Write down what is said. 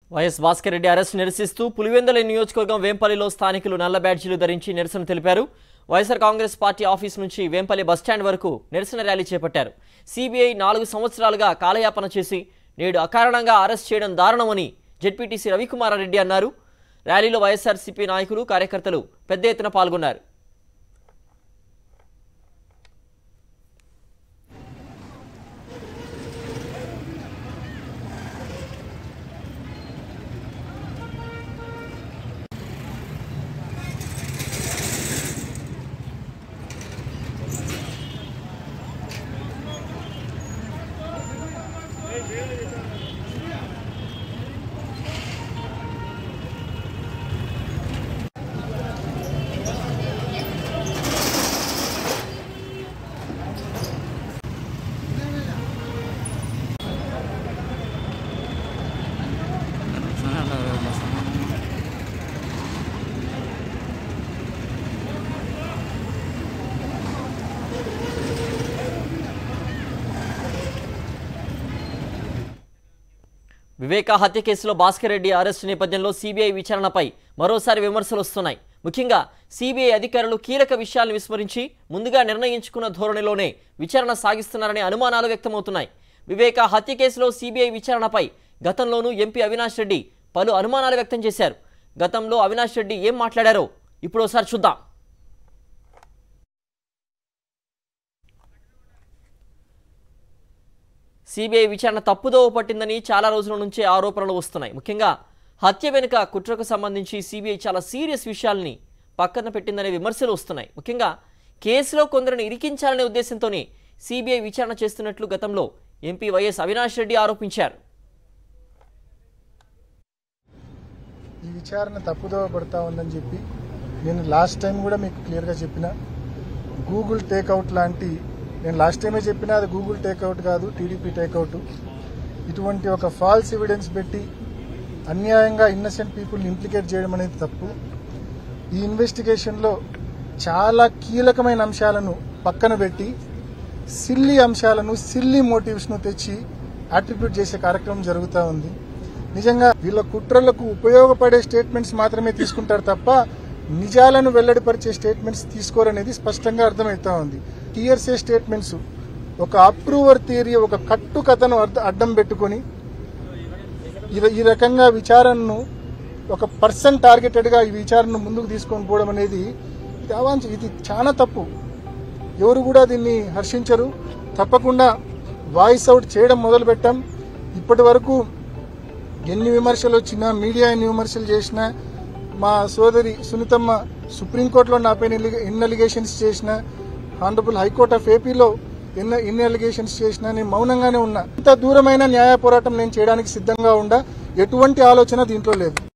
YS Bhaskar Reddy arrest నిరసిస్తూ పులివెందుల నియోజకవర్గం వేంపల్లిలో స్థానికులు నల్ల బ్యాడ్జీలు ధరించి నిరసన తెలిపారు వైఎస్ఆర్ కాంగ్రెస్ పార్టీ ఆఫీస్ నుంచి వేంపల్లి బస్టాండ్ వరకు నిరసన ర్యాలీ చేపట్టారు సిబిఐ నాలుగు సంవత్సరాలుగా కాలయాపన చేసి నేడు అకారణంగా అరెస్ట్ చేయడం దారుణమని జెడ్పీటీసీ రవికుమార్ రెడ్డి అన్నారు ర్యాలీలో వైఎస్ఆర్సీపీ నాయకులు కార్యకర్తలు పెద్ద ఎత్తున పాల్గొన్నారు వివేక హత్య కేసులో భాస్కర్ రెడ్డి అరెస్టు నేపథ్యంలో సిబిఐ విచారణపై మరోసారి విమర్శలు వస్తున్నాయి ముఖ్యంగా సిబిఐ అధికారులు కీలక విషయాలను విస్మరించి ముందుగా నిర్ణయించుకున్న ధోరణిలోనే విచారణ సాగిస్తున్నారనే అనుమానాలు వ్యక్తమవుతున్నాయి వివేక హత్య కేసులో సిబిఐ విచారణపై గతంలోనూ ఎంపీ అవినాష్ రెడ్డి పలు అనుమానాలు వ్యక్తం చేశారు గతంలో అవినాష్ రెడ్డి ఏం మాట్లాడారో ఇప్పుడు ఒకసారి చూద్దాం సిబిఐ విచారణ తప్పుదోవ పట్టిందని చాలా రోజుల నుంచే ఆరోపణలు వస్తున్నాయి ముఖ్యంగా హత్య వెనుక కుట్రకు సంబంధించి సిబిఐ చాలా సీరియస్ విషయాల్ని పక్కన పెట్టిందనే విమర్శలు వస్తున్నాయి ముఖ్యంగా కేసులో కొందరిని ఇరికించాలనే ఉద్దేశంతోనే సిబిఐ విచారణ చేస్తున్నట్లు గతంలో ఎంపీ వైఎస్ అవినాష్ రెడ్డి ఆరోపించారు ఈ విచారణ తప్పుదోవ పడతా ఉందని చెప్పి నేను లాస్ట్ టైం కూడా మీకు క్లియర్గా చెప్పిన గూగుల్ టేక్అవుట్ లాంటి నేను లాస్ట్ టైమే చెప్పిన అది గూగుల్ టేక్అవుట్ కాదు టీడీపీ టేక్అవుట్ ఇటువంటి ఒక ఫాల్స్ ఎవిడెన్స్ పెట్టి అన్యాయంగా ఇన్నసెంట్ పీపుల్ని ఇంప్లికేట్ చేయడం అనేది తప్పు ఈ ఇన్వెస్టిగేషన్లో చాలా కీలకమైన అంశాలను పక్కన పెట్టి సిల్లీ అంశాలను సిల్లీ మోటివ్స్ను తెచ్చి అట్రిబ్యూట్ చేసే కార్యక్రమం జరుగుతూ ఉంది నిజంగా వీళ్ళ కుట్రలకు ఉపయోగపడే స్టేట్మెంట్స్ మాత్రమే తీసుకుంటారు తప్ప నిజాలను వెల్లడిపరిచే స్టేట్మెంట్స్ తీసుకోరనేది స్పష్టంగా అర్థమవుతా ఉంది టీఆర్సీ స్టేట్మెంట్స్ ఒక అప్రూవర్ థియరీ ఒక కట్టు కథను అడ్డ- అడ్డం పెట్టుకొని ఈ- ఈ రకంగా విచారణను ఒక పర్సన్ టార్గెటెడ్ గా ఈ విచారణను ముందుకు తీసుకొని పోవడం అనేది ఇది అవాంఛ ఇది చాలా తప్పు ఎవరు కూడా దీన్ని హర్షించరు తప్పకుండా వాయిస్ అవుట్ చేయడం మొదలు పెట్టాం ఇప్పటి వరకు ఎన్ని విమర్శలు వచ్చినా మీడియా ఎన్ని విమర్శలు చేసినా మా సోదరి సునీతమ్మ సుప్రీంకోర్టులో నాపైన ఎన్ని- ఎన్ని అలిగేషన్స్ చేసినా ఆనరబుల్ హైకోర్ట్ ఆఫ్ ఏపీలో ఎన్ని ఎన్ని అలిగేషన్స్ చేసినా నేను మౌనంగానే ఉన్నా ఇంత దూరమైన న్యాయ పోరాటం నేను చేయడానికి సిద్ధంగా ఉండా ఎటువంటి ఆలోచన దీంట్లో లేదు